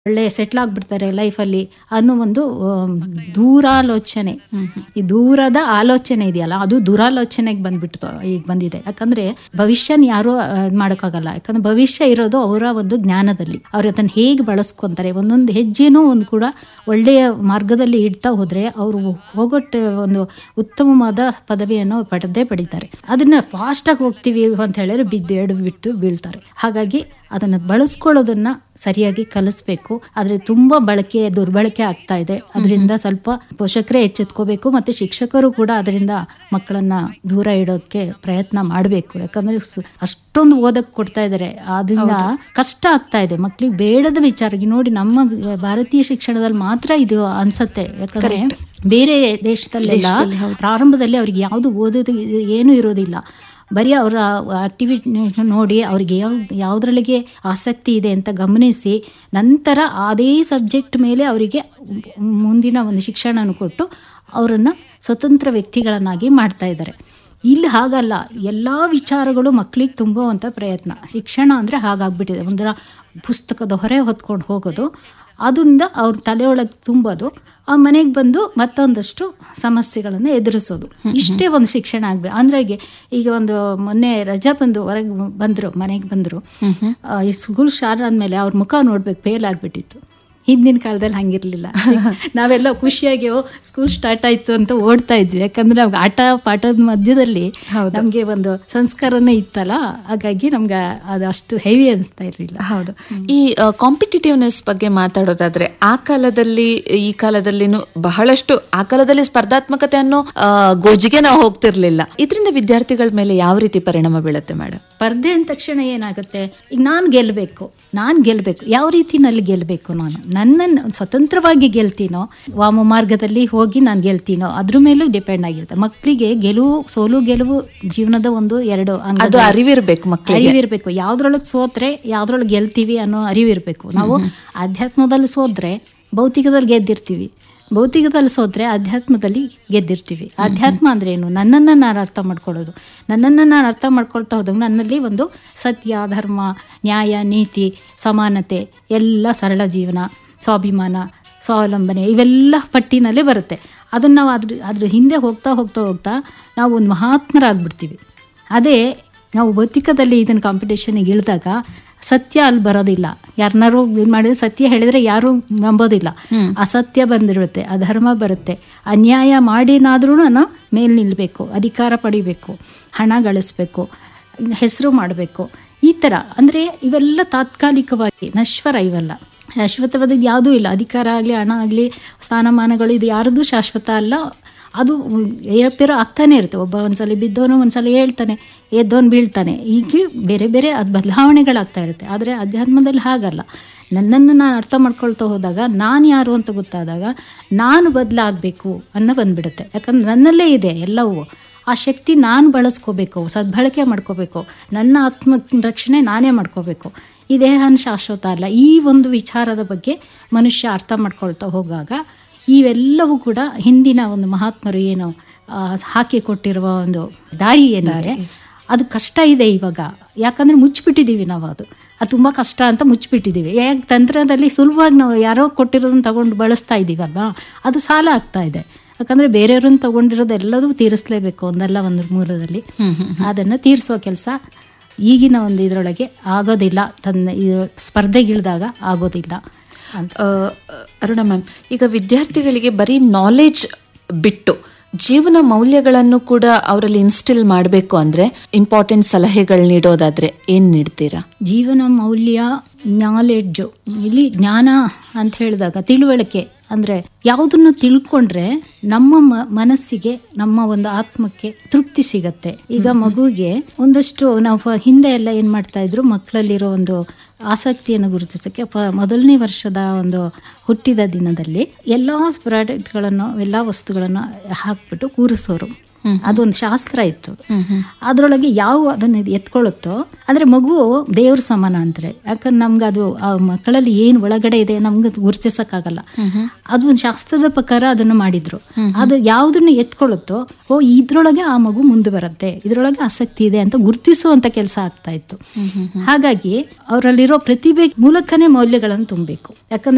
ಒಳ್ಳೆ ಸೆಟ್ಲ್ ಆಗ್ಬಿಡ್ತಾರೆ ಲೈಫಲ್ಲಿ ಅನ್ನೋ ಒಂದು ಆಮ್, ದೂರಾಲೋಚನೆ ಈ ದೂರದ ಆಲೋಚನೆ ಇದೆಯಲ್ಲ ಅದು ದುರಾಲೋಚನೆಗೆ ಬಂದ್ಬಿಟ್ಟು ಈಗ ಬಂದಿದೆ ಯಾಕಂದ್ರೆ ಭವಿಷ್ಯನ ಯಾರು ಮಾಡೋಕ್ಕಾಗಲ್ಲ ಯಾಕಂದ್ರೆ ಭವಿಷ್ಯ ಇರೋದು ಅವರ ಒಂದು ಜ್ಞಾನದಲ್ಲಿ ಅವ್ರು ಅದನ್ನ ಹೇಗೆ ಬಳಸ್ಕೊಂತಾರೆ ಒಂದೊಂದು ಹೆಜ್ಜೆನೂ ಒಂದು ಕೂಡ ಒಳ್ಳೆಯ ಮಾರ್ಗದಲ್ಲಿ ಇಡ್ತಾ ಹೋದ್ರೆ ಅವರು ಹೋಗೊಟ್ಟು ಒಂದು ಉತ್ತಮವಾದ ಪದವಿಯನ್ನು ಪಡೆದೇ ಪಡಿತಾರೆ ಅದನ್ನ ಫಾಸ್ಟ್ ಆಗಿ ಹೋಗ್ತೀವಿ ಅಂತ ಹೇಳಿದ್ರೆ ಬಿದ್ದು ಎಡು ಬಿಟ್ಟು ಬೀಳ್ತಾರೆ ಹಾಗಾಗಿ ಅದನ್ನ ಬಳಸ್ಕೊಳ್ಳೋದನ್ನ ಸರಿಯಾಗಿ ಕಲಿಸ್ಬೇಕು ಆದ್ರೆ ತುಂಬಾ ಬಳಕೆ ದುರ್ಬಳಕೆ ಆಗ್ತಾ ಇದೆ ಅದರಿಂದ ಸ್ವಲ್ಪ ಪೋಷಕರೇ ಎಚ್ಚೆತ್ಕೋಬೇಕು ಮತ್ತೆ ಶಿಕ್ಷಕರು ಕೂಡ ಅದರಿಂದ ಮಕ್ಕಳನ್ನ ದೂರ ಇಡೋಕೆ ಪ್ರಯತ್ನ ಮಾಡಬೇಕು ಯಾಕಂದ್ರೆ ಸು- ಅಷ್ಟೊಂದು ಓದಕ್ ಕೊಡ್ತಾ ಇದ್ದಾರೆ ಅದರಿಂದ ಕಷ್ಟ ಆಗ್ತಾ ಇದೆ ಮಕ್ಳಿಗೆ ಬೇಡದ ವಿಚಾರ ಈಗ ನೋಡಿ ನಮ್ಮ ಭಾರತೀಯ ಶಿಕ್ಷಣದಲ್ಲಿ ಮಾತ್ರ ಇದು ಅನ್ಸತ್ತೆ ಯಾಕಂದ್ರೆ ಬೇರೆ ದೇಶದಲ್ಲೆಲ್ಲ ಪ್ರಾರಂಭದಲ್ಲಿ ಅವ್ರಿಗೆ ಯಾವುದು ಓದೋದು ಏನು ಇರೋದಿಲ್ಲ ಬರೀ ಅವರ ಆಕ್ಟಿವಿಟಿ ನೋಡಿ ಅವ್ರಿಗೆ ಯಾವ ಯಾವುದ್ರಲ್ಲಿಗೆ ಆಸಕ್ತಿ ಇದೆ ಅಂತ ಗಮನಿಸಿ ನಂತರ ಅದೇ ಸಬ್ಜೆಕ್ಟ್ ಮೇಲೆ ಅವರಿಗೆ ಮುಂದಿನ ಒಂದು ಶಿಕ್ಷಣವನ್ನು ಕೊಟ್ಟು ಅವರನ್ನು ಸ್ವತಂತ್ರ ವ್ಯಕ್ತಿಗಳನ್ನಾಗಿ ಮಾಡ್ತಾ ಇದ್ದಾರೆ ಇಲ್ಲಿ ಹಾಗಲ್ಲ ಎಲ್ಲ ವಿಚಾರಗಳು ಮಕ್ಕಳಿಗೆ ತುಂಬುವಂಥ ಪ್ರಯತ್ನ ಶಿಕ್ಷಣ ಅಂದರೆ ಹಾಗಾಗ್ಬಿಟ್ಟಿದೆ ಒಂಥರ ಪುಸ್ತಕದ ಹೊರೆ ಹೊತ್ಕೊಂಡು ಹೋಗೋದು ಅದರಿಂದ ಅವ್ರ ತಲೆಯೊಳಗೆ ತುಂಬೋದು ಆ ಮನೆಗೆ ಬಂದು ಮತ್ತೊಂದಷ್ಟು ಸಮಸ್ಯೆಗಳನ್ನು ಎದುರಿಸೋದು ಇಷ್ಟೇ ಒಂದು ಶಿಕ್ಷಣ ಆಗ್ಬೇಕು ಅಂದ್ರೆ ಈಗ ಈಗ ಒಂದು ಮೊನ್ನೆ ರಜಾ ಬಂದು ಹೊರಗೆ ಬಂದರು ಮನೆಗೆ ಬಂದರು ಈ ಸ್ಕೂಲ್ ಸ್ಟಾರ್ಟ್ ಆದಮೇಲೆ ಅವ್ರ ಮುಖ ನೋಡ್ಬೇಕು ಫೇಲ್ ಆಗಿಬಿಟ್ಟಿತ್ತು ಹಿಂದಿನ ಕಾಲದಲ್ಲಿ ಹಂಗಿರ್ಲಿಲ್ಲ ನಾವೆಲ್ಲ ಖುಷಿಯಾಗಿ ಓ ಸ್ಕೂಲ್ ಸ್ಟಾರ್ಟ್ ಆಯ್ತು ಅಂತ ಓಡ್ತಾ ಇದ್ವಿ ಯಾಕಂದ್ರೆ ನಮ್ಗೆ ಆಟ ಪಾಠದ ಮಧ್ಯದಲ್ಲಿ ನಮ್ಗೆ ಒಂದು ಸಂಸ್ಕಾರನೇ ಇತ್ತಲ್ಲ ಹಾಗಾಗಿ ನಮ್ಗೆ ಅದು ಅಷ್ಟು ಹೆವಿ ಅನಿಸ್ತಾ ಇರಲಿಲ್ಲ ಹೌದು ಈ ಕಾಂಪಿಟೇಟಿವ್ನೆಸ್ ಬಗ್ಗೆ ಮಾತಾಡೋದಾದ್ರೆ ಆ ಕಾಲದಲ್ಲಿ ಈ ಕಾಲದಲ್ಲಿನೂ ಬಹಳಷ್ಟು ಆ ಕಾಲದಲ್ಲಿ ಸ್ಪರ್ಧಾತ್ಮಕತೆ ಅನ್ನೋ ಆ, ಗೋಜಿಗೆ ನಾವು ಹೋಗ್ತಿರ್ಲಿಲ್ಲ ಇದರಿಂದ ವಿದ್ಯಾರ್ಥಿಗಳ ಮೇಲೆ ಯಾವ ರೀತಿ ಪರಿಣಾಮ ಬೀಳುತ್ತೆ ಮೇಡಮ್ ಸ್ಪರ್ಧೆ ಅಂದ ತಕ್ಷಣ ಏನಾಗುತ್ತೆ ಈಗ ನಾನು ಗೆಲ್ಲಬೇಕು ನಾನು ಗೆಲ್ಲಬೇಕು ಯಾವ ರೀತಿನಲ್ಲಿ ಗೆಲ್ಲಬೇಕು ನಾನು ನನ್ನನ್ನು ಸ್ವತಂತ್ರವಾಗಿ ಗೆಲ್ತೀನೋ ವಾಮ ಮಾರ್ಗದಲ್ಲಿ ಹೋಗಿ ನಾನು ಗೆಲ್ತೀನೋ ಅದ್ರ ಮೇಲೂ ಡಿಪೆಂಡ್ ಆಗಿರುತ್ತೆ ಮಕ್ಕಳಿಗೆ ಗೆಲುವು ಸೋಲು ಗೆಲುವು ಜೀವನದ ಒಂದು ಎರಡು ಅಂಗ ಅದು ಅರಿವಿರ್ಬೇಕು ಮಕ್ಕಳಿಗೆ ಅರಿವಿರ್ಬೇಕು ಯಾವ್ದ್ರೊಳಗೆ ಸೋತ್ರೆ ಯಾವ್ದ್ರೊಳಗೆ ಗೆಲ್ತೀವಿ ಅನ್ನೋ ಅರಿವಿರ್ಬೇಕು ನಾವು ಅಧ್ಯಾತ್ಮದಲ್ಲಿ ಸೋದ್ರೆ ಭೌತಿಕದಲ್ಲಿ ಗೆದ್ದಿರ್ತೀವಿ ಭೌತಿಕದಲ್ಲಿ ಸೋದ್ರೆ ಅಧ್ಯಾತ್ಮದಲ್ಲಿ ಗೆದ್ದಿರ್ತೀವಿ ಅಧ್ಯಾತ್ಮ ಅಂದ್ರೆ ಏನು ನನ್ನನ್ನು ನಾನು ಅರ್ಥ ಮಾಡ್ಕೊಳ್ಳೋದು ನನ್ನನ್ನು ನಾನು ಅರ್ಥ ಮಾಡ್ಕೊಳ್ತಾ ಹೋದಾಗ ನನ್ನಲ್ಲಿ ಒಂದು ಸತ್ಯ ಧರ್ಮ ನ್ಯಾಯ ನೀತಿ ಸಮಾನತೆ ಎಲ್ಲ ಸರಳ ಜೀವನ ಸ್ವಾಭಿಮಾನ ಸ್ವಾವಲಂಬನೆ ಇವೆಲ್ಲ ಪಟ್ಟಿನಲ್ಲೇ ಬರುತ್ತೆ ಅದನ್ನು ನಾವು ಅದ್ರ ಅದ್ರ ಹಿಂದೆ ಹೋಗ್ತಾ ಹೋಗ್ತಾ ಹೋಗ್ತಾ ನಾವು ಒಂದು ಮಹಾತ್ಮರಾಗ್ಬಿಡ್ತೀವಿ ಅದೇ ನಾವು ಭೌತಿಕದಲ್ಲಿ ಇದನ್ನು ಕಾಂಪಿಟೇಷನ್ಗೆ ಇಳಿದಾಗ ಸತ್ಯ ಅಲ್ಲಿ ಬರೋದಿಲ್ಲ ಯಾರನ್ನಾರು ಇದು ಮಾಡಿದ್ರೆ ಸತ್ಯ ಹೇಳಿದ್ರೆ ಯಾರು ನಂಬೋದಿಲ್ಲ ಅಸತ್ಯ ಬಂದಿರುತ್ತೆ ಅಧರ್ಮ ಬರುತ್ತೆ ಅನ್ಯಾಯ ಮಾಡಿನಾದ್ರೂ ನಾನು ಮೇಲ್ ನಿಲ್ಲಬೇಕು ಅಧಿಕಾರ ಪಡಿಬೇಕು ಹಣ ಗಳಿಸ್ಬೇಕು ಹೆಸರು ಮಾಡಬೇಕು ಈ ಥರ ಅಂದರೆ ಇವೆಲ್ಲ ತಾತ್ಕಾಲಿಕವಾಗಿ ನಶ್ವರ ಇವೆಲ್ಲ ಶಾಶ್ವತವಾದ ಯಾವುದೂ ಇಲ್ಲ ಅಧಿಕಾರ ಆಗಲಿ ಹಣ ಆಗಲಿ ಸ್ಥಾನಮಾನಗಳು ಇದು ಯಾರದೂ ಶಾಶ್ವತ ಅಲ್ಲ ಅದು ಏರಪೇರೋ ಆಗ್ತಾನೆ ಇರುತ್ತೆ ಒಬ್ಬ ಒಂದ್ಸಲ ಬಿದ್ದವನು ಒಂದ್ಸಲ ಹೇಳ್ತಾನೆ ಎದ್ದವನು ಬೀಳ್ತಾನೆ ಹೀಗೆ ಬೇರೆ ಬೇರೆ ಅದು ಬದಲಾವಣೆಗಳಾಗ್ತಾ ಇರುತ್ತೆ ಆದರೆ ಅಧ್ಯಾತ್ಮದಲ್ಲಿ ಹಾಗಲ್ಲ ನನ್ನನ್ನು ನಾನು ಅರ್ಥ ಮಾಡ್ಕೊಳ್ತಾ ಹೋದಾಗ ನಾನು ಯಾರು ಅಂತ ಗೊತ್ತಾದಾಗ ನಾನು ಬದಲಾಗಬೇಕು ಅನ್ನೋ ಬಂದ್ಬಿಡುತ್ತೆ ಯಾಕಂದ್ರೆ ನನ್ನಲ್ಲೇ ಇದೆ ಎಲ್ಲವೂ ಆ ಶಕ್ತಿ ನಾನು ಬಳಸ್ಕೋಬೇಕು ಸದ್ಬಳಕೆ ಮಾಡ್ಕೋಬೇಕು ನನ್ನ ಆತ್ಮ ರಕ್ಷಣೆ ನಾನೇ ಮಾಡ್ಕೋಬೇಕು ಈ ದೇಹನ ಶಾಶ್ವತ ಅಲ್ಲ ಈ ಒಂದು ವಿಚಾರದ ಬಗ್ಗೆ ಮನುಷ್ಯ ಅರ್ಥ ಮಾಡ್ಕೊಳ್ತಾ ಹೋಗಾಗ ಇವೆಲ್ಲವೂ ಕೂಡ ಹಿಂದಿನ ಒಂದು ಮಹಾತ್ಮರು ಏನು ಆ, ಹಾಕಿಕೊಟ್ಟಿರುವ ಒಂದು ದಾರಿ ಏನಿದೆ ಅದು ಕಷ್ಟ ಇದೆ ಇವಾಗ ಯಾಕಂದ್ರೆ ಮುಚ್ಚಿಬಿಟ್ಟಿದ್ದೀವಿ ನಾವು ಅದು ಅದು ತುಂಬ ಕಷ್ಟ ಅಂತ ಮುಚ್ಚಿಬಿಟ್ಟಿದ್ದೀವಿ ಯಾಕೆ ತಂತ್ರದಲ್ಲಿ ಸುಲಭವಾಗಿ ನಾವು ಯಾರೋ ಕೊಟ್ಟಿರೋದನ್ನ ತಗೊಂಡು ಬಳಸ್ತಾ ಇದ್ದೀವಲ್ವಾ ಅದು ಸಾಲ ಆಗ್ತಾ ಇದೆ ಯಾಕಂದ್ರೆ ಬೇರೆಯವ್ರನ್ನ ತಗೊಂಡಿರೋದು ಎಲ್ಲದೂ ತೀರಿಸ್ಲೇಬೇಕು ಒಂದಲ್ಲ ಒಂದು ಮೂಲದಲ್ಲಿ ಅದನ್ನು ತೀರಿಸುವ ಕೆಲಸ ಈಗಿನ ಒಂದು ಇದರೊಳಗೆ ಆಗೋದಿಲ್ಲ ತನ್ನ ಇದು ಸ್ಪರ್ಧೆಗಿಳಿದಾಗ ಆಗೋದಿಲ್ಲ ಅಂತ ಆ, ಅರುಣ ಮ್ಯಾಮ್ ಈಗ ವಿದ್ಯಾರ್ಥಿಗಳಿಗೆ ಬರೀ ನಾಲೆಜ್ ಬಿಟ್ಟು ಜೀವನ ಮೌಲ್ಯಗಳನ್ನು ಕೂಡ ಅವರಲ್ಲಿ ಇನ್ಸ್ಟಿಲ್ ಮಾಡಬೇಕು ಅಂದ್ರೆ ಇಂಪಾರ್ಟೆಂಟ್ ಸಲಹೆಗಳು ನೀಡೋದಾದ್ರೆ ಏನ್ ನೀಡ್ತೀರಾ ಜೀವನ ಮೌಲ್ಯ ನಾಲೆಡ್ಜು ಇಲ್ಲಿ ಜ್ಞಾನ ಅಂತ ಹೇಳಿದಾಗ ತಿಳುವಳಿಕೆ ಅಂದರೆ ಯಾವುದನ್ನು ತಿಳ್ಕೊಂಡ್ರೆ ನಮ್ಮ ಮ- ಮನಸ್ಸಿಗೆ ನಮ್ಮ ಒಂದು ಆತ್ಮಕ್ಕೆ ತೃಪ್ತಿ ಸಿಗತ್ತೆ ಈಗ ಮಗುವಿಗೆ ಒಂದಷ್ಟು ನಾವು ಫ- ಹಿಂದೆ ಎಲ್ಲ ಏನು ಮಾಡ್ತಾ ಇದ್ರು ಮಕ್ಕಳಲ್ಲಿರೋ ಒಂದು ಆಸಕ್ತಿಯನ್ನು ಗುರುತಿಸೋಕ್ಕೆ ಪ ಮೊದಲನೇ ವರ್ಷದ ಒಂದು ಹುಟ್ಟಿದ ದಿನದಲ್ಲಿ ಎಲ್ಲ ಪ್ರಾಡಕ್ಟ್ಗಳನ್ನು ಎಲ್ಲ ವಸ್ತುಗಳನ್ನು ಹಾಕ್ಬಿಟ್ಟು ಕೂರಿಸೋರು ಅದೊಂದು ಶಾಸ್ತ್ರ ಇತ್ತು ಅದರೊಳಗೆ ಯಾವ ಅದನ್ನು ಎತ್ಕೊಳ್ಳುತ್ತೋ ಅಂದ್ರೆ ಮಗು ದೇವ್ರ ಸಮಾನ ಅಂತಾರೆ ಯಾಕಂದ್ರೆ ನಮ್ಗೆ ಅದು ಆ ಮಕ್ಕಳಲ್ಲಿ ಏನು ಒಳಗಡೆ ಇದೆ ನಮ್ಗೆ ಅದು ಗುರುತಿಸಕ್ಕಾಗಲ್ಲ ಅದು ಒಂದು ಶಾಸ್ತ್ರದ ಪ್ರಕಾರ ಅದನ್ನು ಮಾಡಿದ್ರು ಅದು ಯಾವುದನ್ನು ಎತ್ಕೊಳ್ಳುತ್ತೋ ಓ ಇದ್ರೊಳಗೆ ಆ ಮಗು ಮುಂದೆ ಬರುತ್ತೆ ಇದ್ರೊಳಗೆ ಆಸಕ್ತಿ ಇದೆ ಅಂತ ಗುರುತಿಸುವಂತ ಕೆಲಸ ಆಗ್ತಾ ಇತ್ತು ಹಾಗಾಗಿ ಅವರಲ್ಲಿರೋ ಪ್ರತಿಭೆ ಮೂಲಕನೇ ಮೌಲ್ಯಗಳನ್ನು ತುಂಬಬೇಕು ಯಾಕಂದ್ರೆ